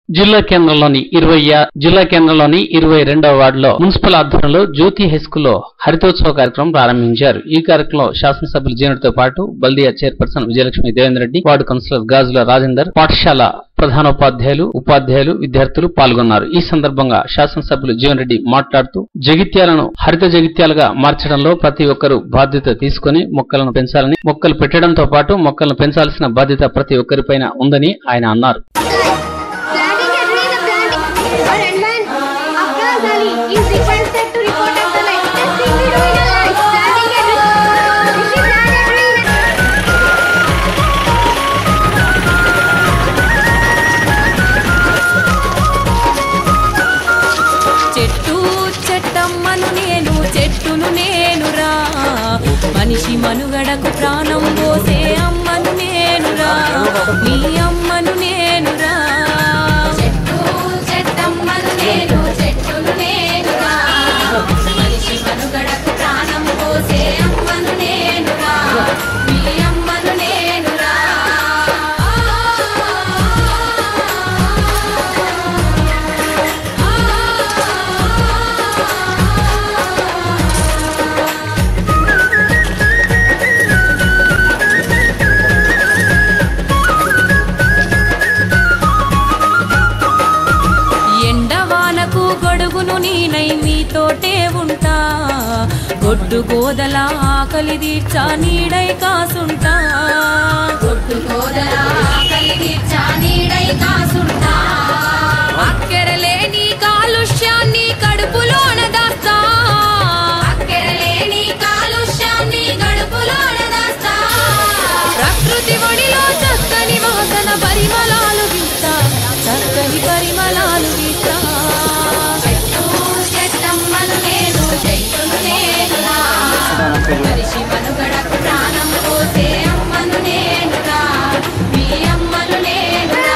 జిల్లా కేంద్రంలోని ఇరవై జిల్లా కేంద్రంలోని ఇరవై రెండవ వార్డులో మున్సిపల్ ఆధ్వర్యంలో జ్యోతి హైస్కూల్లో హరితోత్సవ కార్యక్రమం ప్రారంభించారు ఈ కార్యక్రమంలో శాసనసభ్యులు జీనుడితో పాటు బల్దియా chairperson Vijayalakshmi Devender Reddy ward councillor Gajula Rajender పాఠశాల ప్రధానోపాధ్యాయులు ఉపాధ్యాయులు విద్యార్థులు పాల్గొన్నారు ఈ సందర్భంగా శాసనసభ్యులు జీవన్ రెడ్డి మాట్లాడుతూ జగిత్యాలను హరిత జగిత్యాలుగా మార్చడంలో ప్రతి ఒక్కరూ బాధ్యత తీసుకుని మొక్కలను పెంచాలని మొక్కలు పెట్టడంతో పాటు మొక్కలను పెంచాల్సిన బాధ్యత ప్రతి ఒక్కరిపైన ఉందని ఆయన అన్నారు Planting and doing the planting. Our environment, Afghaz Ali is requested to report of the light. Testing we doing the light. Planting and doing. If you plant and doing the చెట్టు చెట్టమ్మను నేను చెట్టును నేనురా మనిషి మనుగడకు ప్రాణం పోసే అమ్మను నేనురా నీ అమ్మను నేనురా చెట్టు చెట్టమ్మను నేను చెట్టును నేనురా మనిషి మనుగడకు ప్రాణం పోసే అమ్మను నేనురా నీ అమ్మను నేనురా ఎండవానకు గొడుగును నీనై మీతోటే ఉంటా గొడ్డు గోదల ఆకలి తీర్చా నీడై కాసుంటా గొడ్డు గోదల ఆకలి తీర్చా నీడై కాసుంటా అక్కెరలేని కాలుష్యాన్ని కడుపులోన దాస్తా అక్కెరలేని కాలుష్యాన్ని కడుపులోన దాస్తా ప్రకృతి ఒడిలో చక్కని వాసన పరిమళాలు వీస్తా చక్కని పరిమళాలు వీస్తా చెట్టు చెట్టమ్మను నేను చెట్టును నేనురా మనిషి మనుగడకు ప్రాణం పోసే అమ్మను నేనురా మీ అమ్మను నేనురా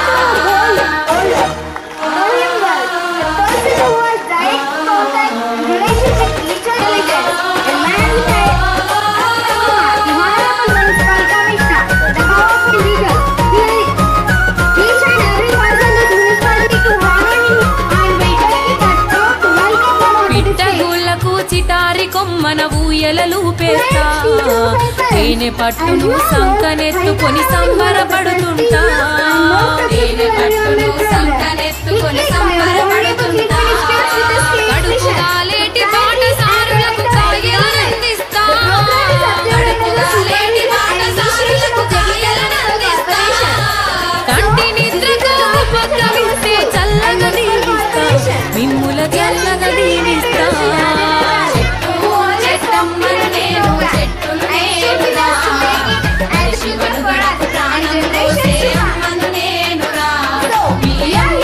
Knowing well, the person who has direct contact relationship with each other like that. The man who had the Honorable Municipal Commissioner, the powerful leader, really, each and every person in the municipality to honor him and welcome him at top to welcome him on this day. పిట్టగుళ్ళకు చిటారి Kommana ఊయలలు పేస్తా తేనె పట్టును సంకనెత్తుకొని సంబరపడుతుంటా తేనె పట్టును సంకనెత్తుకొని సంబరపడుతుంటా కడుపు కాలేటి పాఠశాలకు కాయలనందిస్తా కడుపు కాలేటి పాఠశాలకు కాయలనందిస్తా కంటి నిద్రకు ఉపక్రమిస్తే చల్లగా దీవిస్తా మిమ్ముల చల్లగా దీవిస్తా చెట్టు చెట్టమ్మను నేను చెట్టును నేనురా మనిషి మనుగడకు ప్రాణం పోసే అమ్మను నేనురా మీ అమ్మ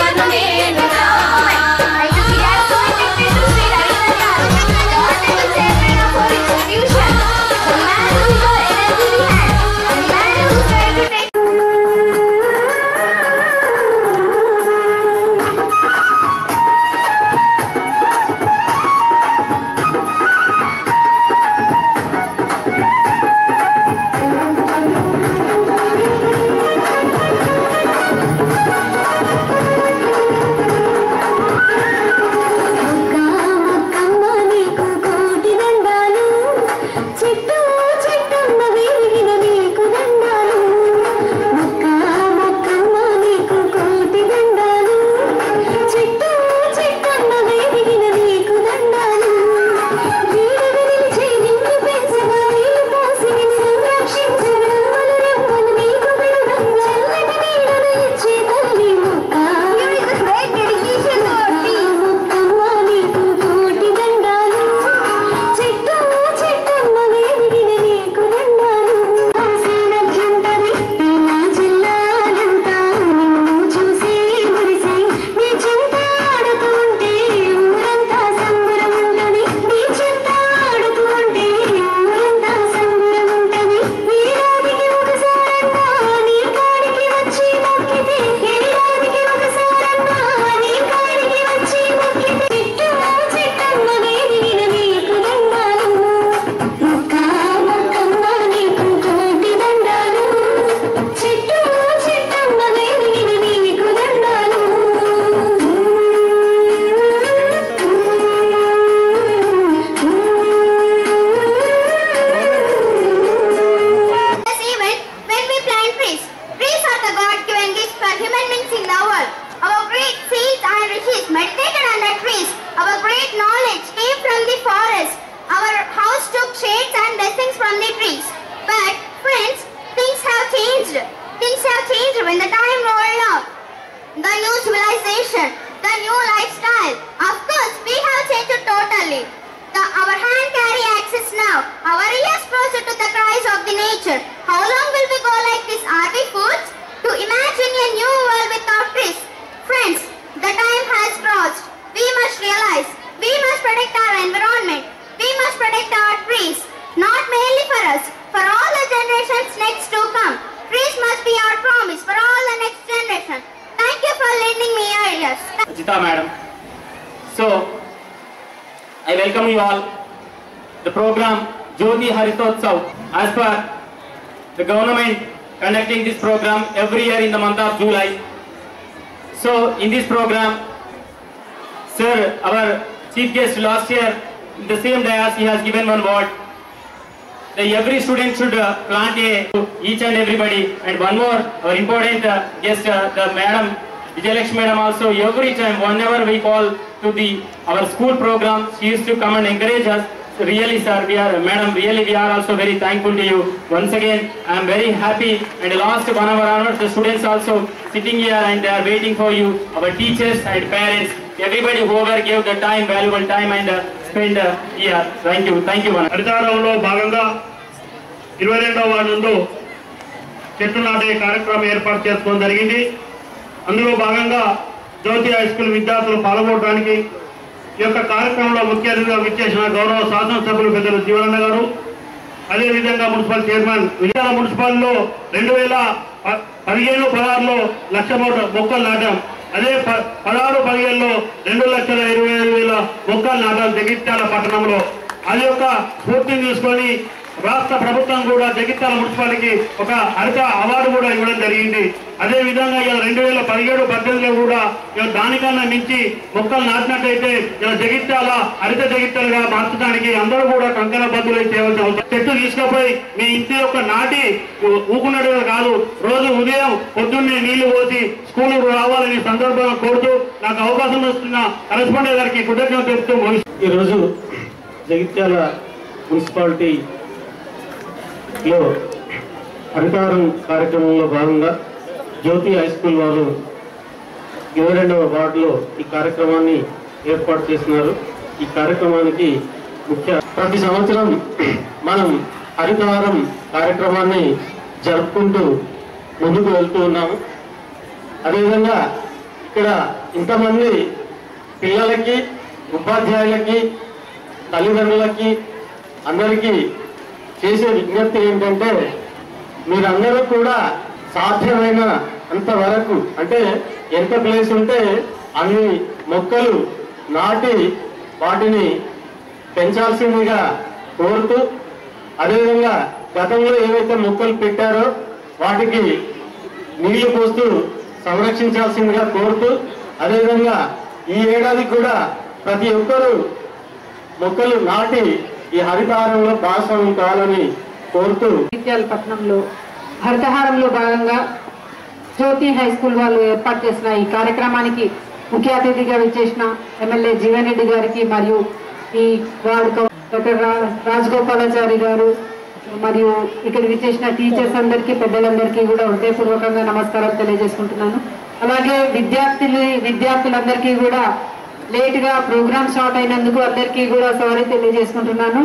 civilization, the new lifestyle. Of course, we have changed totally. The, our hand carry access now. Our ears closer to the cries of the nature. How long will we go like this? Are we fools? To imagine a new world without trees. Friends, the time has crossed. We must realize we must protect our environment. We must protect our trees. Not mainly for us, for all the generations next to come. Trees must be our promise for all the next generation. Thank you for lending me your ears. Jita madam. So, I welcome you all. The program Jyoti Haritotsav as per the government conducting this program every year in the month of July. So, in this program, sir, our chief guest last year, in the same dais, he has given one word. That every student should uh, plant a each and everybody. And one more, our important uh, guest, uh, the madam, Vijayalakshmi madam also, every time, whenever we call to the our school program, she used to come and encourage us. Really, sir, we are, madam, really, we are also very thankful to you. Once again, I am very happy. And last one hour onwards, the students also sitting here and they are waiting for you. Our teachers and parents, everybody whoever gave the time, valuable time and uh, spend uh, here. Thank you, thank you, madam. హరితారంలో భాగంగా ఇరవై రెండవ వార్డులో చెట్టు నాటే కార్యక్రమం ఏర్పాటు చేసుకోవడం జరిగింది అందులో భాగంగా జ్యోతి హై స్కూల్ విద్యార్థులు పాల్గొనడానికి ఈ యొక్క కార్యక్రమంలో ముఖ్య అతిథిగా విచ్చేసిన గౌరవ శాసనసభ్యులు పెద్దలు జీవనన్న గారు అదేవిధంగా మున్సిపల్ చైర్మన్ విజయాల మున్సిపాల్లో రెండు వేల ప- పదిహేను పదహారులో లక్ష మొక్క మొక్కలు నాటాం అదే ప- పదహారు పదిహేనులో రెండు లక్షల ఇరవై ఐదు వేల మొక్కలు నాటాం జగిత్యాల పట్టణంలో అది యొక్క స్ఫూర్తిని తీసుకొని రాష్ట్ర ప్రభుత్వం కూడా జగిత్యాల మున్సిపాలిటీకి ఒక హరిత అవార్డు కూడా ఇవ్వడం జరిగింది అదే విధంగా ఇలా రెండు వేల పదిహేడు పద్దెనిమిదిలో కూడా ఇలా దానికన్నా మించి మొక్కలు నాటినట్టయితే ఇలా జగిత్యాల హరిత జగిత్యాలుగా మార్చడానికి అందరూ కూడా కంకణ బద్దులై చేయవలసిన అవసరం చెట్టు తీసుకుపోయి మీ ఇంటి యొక్క నాటి ఊ- ఊకున్నట్టుగా కాదు రోజు ఉదయం పొద్దున్నే నీళ్లు పోసి స్కూల్ రావాలని ఈ సందర్భంగా కోరుతూ నాకు అవకాశం ఇస్తున్న కరెస్పాండెంట్ గారికి కృతజ్ఞత చెప్తూ ముగిస్తున్నాను. ఈరోజు జగిత్యాల మున్సిపాలిటీ లో హరితారం కార్యక్రమంలో భాగంగా జ్యోతి హై స్కూల్ వారు ఇరవై రెండవ వార్డులో ఈ కార్యక్రమాన్ని ఏర్పాటు చేస్తున్నారు ఈ కార్యక్రమానికి ముఖ్య ప్రతి సంవత్సరం మనం హరితహారం కార్యక్రమాన్ని జరుపుకుంటూ ముందుకు వెళ్తూ ఉన్నాము అదేవిధంగా ఇక్కడ ఇంతమంది పిల్లలకి ఉపాధ్యాయులకి తల్లిదండ్రులకి అందరికీ చేసే విజ్ఞప్తి ఏంటంటే మీరందరూ కూడా సాధ్యమైన అంతవరకు అంటే ఎంత ప్లేస్ ఉంటే అన్ని మొక్కలు నాటి వాటిని పెంచాల్సిందిగా కోరుతూ అదేవిధంగా గతంలో ఏవైతే మొక్కలు పెట్టారో వాటికి నీళ్లు పోస్తూ సంరక్షించాల్సిందిగా కోరుతూ అదేవిధంగా ఈ ఏడాది కూడా ప్రతి ఒక్కరూ మొక్కలు నాటి ఈ హరితహారంలో భాగస్వామ్యం కావాలని కోరుతూ జగిత్యాల పట్టణంలో హరితహారంలో భాగంగా జ్యోతి హై స్కూల్ వాళ్ళు ఏర్పాటు చేసిన ఈ కార్యక్రమానికి ముఖ్య అతిథిగా విచ్చేసిన ఎమ్మెల్యే జీవన్ రెడ్డి గారికి మరియు ఈ వార్డు కౌ- డాక్టర్ రా- రాజగోపాలాచారి గారు మరియు ఇక్కడ విచ్చేసిన టీచర్స్ అందరికీ పెద్దలందరికీ కూడా హృదయపూర్వకంగా నమస్కారం తెలియజేసుకుంటున్నాను అలాగే విద్యార్థులు విద్యార్థులందరికీ కూడా లేట్గా ప్రోగ్రామ్ స్టార్ట్ అయినందుకు అందరికీ కూడా సారీ తెలియజేసుకుంటున్నాను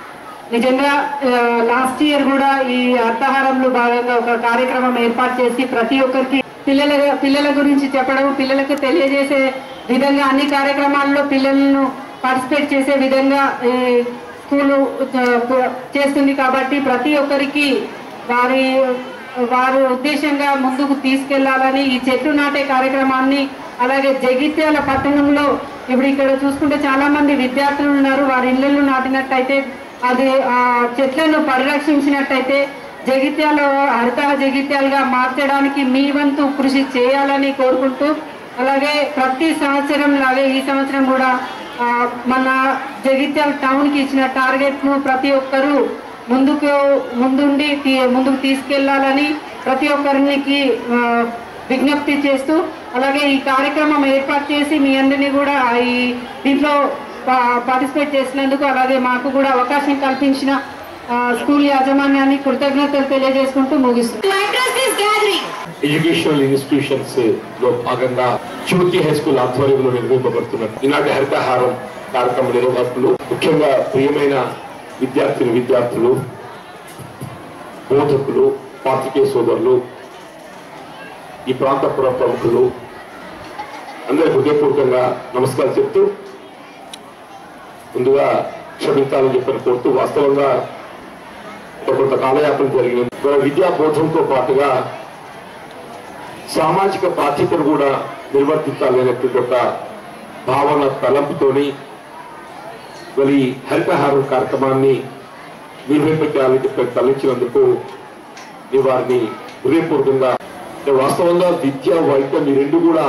నిజంగా లాస్ట్ ఇయర్ కూడా ఈ అర్థహారంలో భాగంగా ఒక కార్యక్రమం ఏర్పాటు చేసి ప్రతి ఒక్కరికి పిల్లల పిల్లల గురించి చెప్పడం పిల్లలకు తెలియజేసే విధంగా అన్ని కార్యక్రమాల్లో పిల్లలను పార్టిసిపేట్ చేసే విధంగా ఈ స్కూలు చ- చేస్తుంది కాబట్టి ప్రతి ఒక్కరికి వారి వారు ఉద్దేశంగా ముందుకు తీసుకెళ్లాలని ఈ చెట్టు నాటే కార్యక్రమాన్ని అలాగే జగిత్యాల పట్టణంలో ఇప్పుడు ఇక్కడ చూసుకుంటే చాలా మంది విద్యార్థులు ఉన్నారు వారి ఇళ్లలో నాటినట్టయితే అది ఆ చెట్లను పరిరక్షించినట్టయితే జగిత్యాల హరిత జగిత్యాలుగా మార్చడానికి మీ వంతు కృషి చేయాలని కోరుకుంటూ అలాగే ప్రతి సంవత్సరం లాగే ఈ సంవత్సరం కూడా ఆ, మన జగిత్యాల టౌన్కి ఇచ్చిన టార్గెట్ను ప్రతి ఒక్కరూ ముందుకు ముందుండి తీ- ముందుకు తీసుకెళ్లాలని ప్రతి ఒక్కరికి ఆ, విజ్ఞప్తి చేస్తూ అలాగే ఈ కార్యక్రమం ఏర్పాటు చేసి మీ అందరినీ కూడా ఈ దీంట్లో పా- పార్టిసిపేట్ చేసినందుకు అలాగే మాకు కూడా అవకాశం కల్పించిన ఆ, స్కూల్ యాజమాన్యాన్ని కృతజ్ఞతలు తెలియజేసుకుంటూ ముగిస్తున్నాను To address this gathering, educational institutions లో భాగంగా జ్యోతి హై స్కూల్ ఆధ్వర్యంలో నిర్వహింపబడుతున్న ఈనాటి హరితహారం కార్యక్రమ నిర్వాహకులు ముఖ్యంగా ప్రియమైన విద్యార్థిని విద్యార్థులు బోధకులు పాత్రికేయ సోదరులు ఈ ప్రాంత పుర ప్రముఖులు అందరి హృదయపూర్వకంగా నమస్కారం చెప్తూ ముందుగా క్షమించాలని చెప్పని కోరుతూ వాస్తవంగా ఒక కొంత కాలయాపన జరిగినది మన విద్యా బోధంతో పాటుగా సామాజిక బాధ్యతను కూడా నిర్వర్తించాలి అనేటువంటి ఒక భావన తలంపుతోని మరి హరితహారం కార్యక్రమాన్ని నిర్వహించాలని చెప్పి తరలించినందుకు నేను వారిని హృదయపూర్వకంగా అంటే వాస్తవంగా విద్య వైద్యం ఈ రెండు కూడా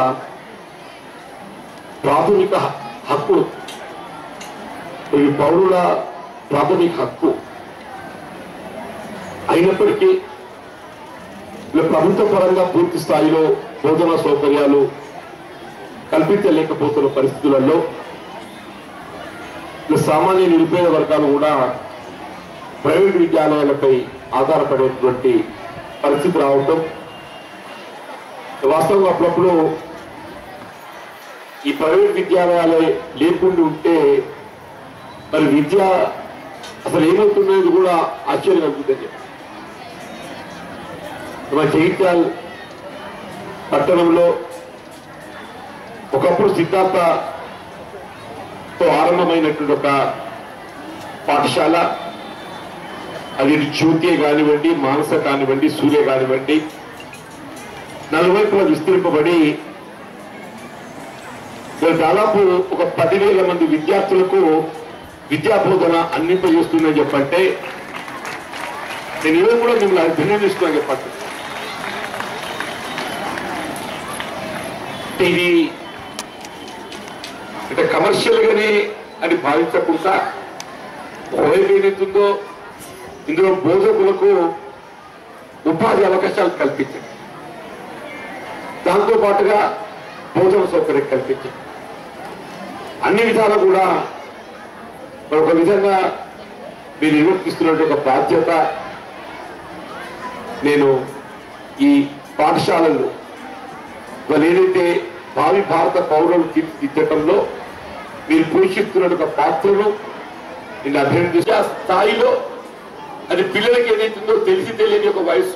ప్రాథమిక హ- హక్కులు ఇవి పౌరుల ప్రాథమిక హక్కు అయినప్పటికీ ఇలా ప్రభుత్వ పరంగా పూర్తి స్థాయిలో బోధనా సౌకర్యాలు కల్పించలేకపోతున్న పరిస్థితులలో ఇలా సామాన్య నిరుపేద వర్గాలు కూడా ప్రైవేట్ విద్యాలయాలపై ఆధారపడేటువంటి పరిస్థితి రావటం వాస్తవంగా అప్పుడప్పుడు ఈ ప్రైవేట్ విద్యాలయాలే లేకుండా ఉంటే మరి విద్య అసలు ఏమవుతున్నది కూడా ఆశ్చర్యం కలుగుతుంది మన జగిత్యాల్ పట్టణంలో ఒకప్పుడు సిద్ధార్థతో ఆరంభమైనటువంటి ఒక పాఠశాల అది జ్యోతి కానివ్వండి మానస కానివ్వండి సూర్య కానివ్వండి నలువైపులా విస్తరింపబడి మరి దాదాపు ఒక పదివేల మంది విద్యార్థులకు విద్యా బోధన అందింపజేస్తుందని చెప్పంటే నేను ఇవే కూడా మిమ్మల్ని అభినందిస్తున్నాను చెప్పండి అంటే ఇది అంటే కమర్షియల్ గానే అని భావించకుండా ఒకవైపు ఏదైతుందో ఇందులో బోధకులకు ఉపాధి అవకాశాలు కల్పించండి దాంతో పాటుగా భోజన సౌకర్యం కల్పించండి అన్ని విధాలు కూడా మరి ఒక విధంగా మీరు నిర్వర్తిస్తున్నటువంటి ఒక బాధ్యత నేను ఈ పాఠశాలల్లో వాళ్ళు ఏదైతే భావి భారత పౌరులు తీర్చిదిద్దటంలో మీరు పోషిస్తున్న ఒక పాత్రను నేను అభినందిస్తే ఆ స్థాయిలో అది పిల్లలకి ఏదైతుందో తెలిసి తెలియని ఒక వయసు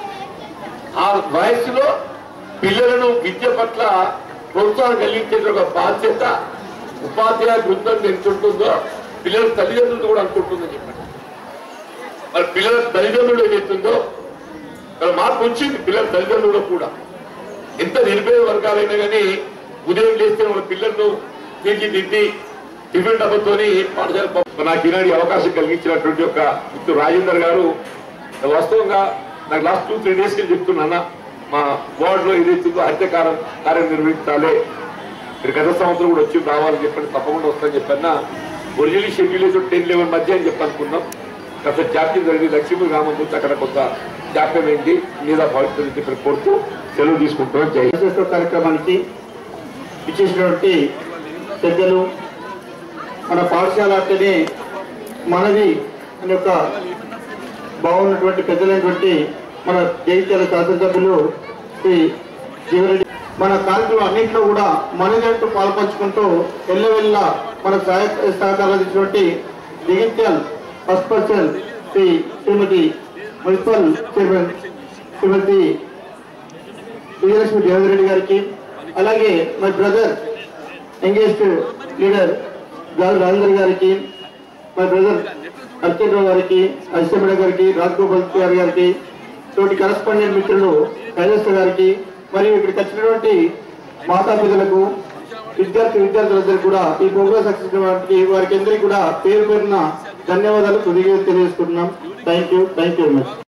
ఆ వయసులో పిల్లలను విద్య పట్ల ప్రోత్సాహం కలిగించే ఒక బాధ్యత ఉపాధ్యాయ బృందం ఎంత ఉంటుందో పిల్లల తల్లిదండ్రులు కూడా అనుకుంటుందని చెప్పండి మరి పిల్లల తల్లిదండ్రులు ఏదైతుందో మరి మార్పు వచ్చింది పిల్లల తల్లిదండ్రులు కూడా ఎంత నిరుపేద వర్గాలైనా కానీ ఉదయం లేస్తే మన పిల్లలను తీర్చిదిద్ది టిఫిన్ డబ్బతోని పాఠశాల పంప- నాకు ఈనాడు ఈ అవకాశం కలిగించినటువంటి ఒక మిత్రుడు రాజేందర్ గారు వాస్తవంగా నాకు లాస్ట్ టూ త్రీ డేస్ కి చెప్తున్నా మా వార్డ్ లో ఏదైతుందో హత్యకారం కార్యం నిర్వహించాలి మీరు గత సంవత్సరం కూడా వచ్చి రావాలని చెప్పండి తప్పకుండా వస్తాను చెప్పన్నా ఒరిజినల్ షెడ్యూల్ ఏదో టెన్ లెవెన్ మధ్య అని చెప్పనుకున్నాం గత జాప్యం జరిగింది లక్ష్మీ గ్రామం నుంచి అక్కడ కొంత జాప్యం అయింది మీద భావిస్తుంది చెప్పి కోరుతూ సెలవు తీసుకుంటున్నాం జై హింద్. శాస్త్ర కార్యక్రమానికి ఇచ్చేసినటువంటి పెద్దలు మన పాఠశాల అంటేనే మనది అనే ఒక బాగున్నటువంటి పెద్దలైనటువంటి మన జగిత్యాల శాసనసభ్యులు శ్రీ జీవరెడ్డి మన కార్యక్రమం అన్నింటిలో కూడా మనదంటూ పాల్పంచుకుంటూ ఎల్లవెల్ల మన సహాయ సహకారాలు ఇచ్చినటువంటి Jagtial first person Shri Shrimati municipal chairman Shrimati Vijayalakshmi Devendra Reddy గారికి అలాగే మై బ్రదర్ యంగెస్ట్ లీడర్ గారు రాజేందర్ గారికి మై బ్రదర్ అర్చనరావు గారికి అశ్వమేడ గారికి రాజగోపాల్ గారి గారికి తోటి కరస్పాండెంట్ మిత్రులు కైలాస గారికి మరియు ఇక్కడికి వచ్చినటువంటి మాతాపితలకు విద్యార్థి విద్యార్థులందరికీ కూడా ఈ ప్రోగ్రామ్ సక్సెస్ వారికి వారికి అందరికీ కూడా పేరు పేరున ధన్యవాదాలు కొద్దిగా తెలియజేసుకుంటున్నాం thank you thank you very much